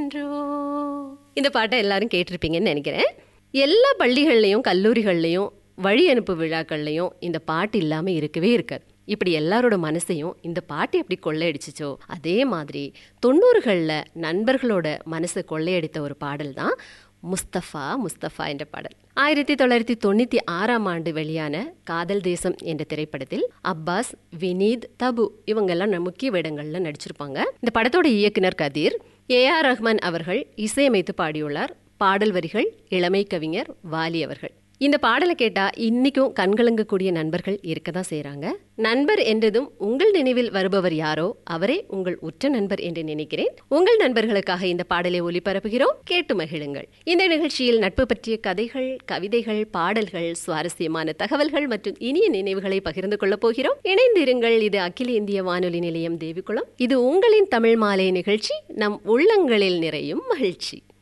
என்றோ இந்த பாட்டை எல்லாரும் கேட்டிருப்பீங்கன்னு நினைக்கிறேன் எல்லா பள்ளிகள்லையும் கல்லூரிகள்லையும் வழி அனுப்பு விழாக்கள்லையும் இந்த பாட்டு இல்லாம இருக்கவே இருக்காது இப்படி எல்லாரோட மனசையும் இந்த பாட்டு எப்படி கொள்ளையடிச்சிச்சோ அதே மாதிரி தொண்ணூறுகளில் நண்பர்களோட மனசை கொள்ளையடித்த ஒரு பாடல் தான் முஸ்தஃபா முஸ்தஃபா என்ற பாடல் ஆயிரத்தி தொள்ளாயிரத்தி தொண்ணூத்தி ஆறாம் ஆண்டு வெளியான காதல் தேசம் என்ற திரைப்படத்தில் அப்பாஸ் வினீத் தபு இவங்கெல்லாம் ந- முக்கிய வேடங்கள்ல நடிச்சிருப்பாங்க இந்த படத்தோட இயக்குனர் கதீர் ஏ ஆர் ரஹ்மான் அவர்கள் இசையமைத்து பாடியுள்ளார் பாடல் வரிகள் இளமை கவிஞர் வாலி அவர்கள் இந்த பாடலை கேட்டா இன்னைக்கும் கண்கலங்கக்கூடிய நண்பர்கள் இருக்க தான் செய்றாங்க நண்பர் என்றதும் உங்கள் நினைவில் வருபவர் யாரோ அவரே உங்கள் உற்ற நண்பர் என்று நினைக்கிறேன் உங்கள் நண்பர்களுக்காக இந்த பாடலை ஒலிபரப்புகிறோம் கேட்டு மகிழுங்கள் இந்த நிகழ்ச்சியில் நட்பு பற்றிய கதைகள் கவிதைகள் பாடல்கள் சுவாரஸ்யமான தகவல்கள் மற்றும் இனிய நினைவுகளை பகிர்ந்து கொள்ளப் போகிறோம் இணைந்திருங்கள் இது அகில இந்திய வானொலி நிலையம் தேவிக்குளம் இது உங்களின் தமிழ் மாலை நிகழ்ச்சி நம் உள்ளங்களில் நிறையும் மகிழ்ச்சி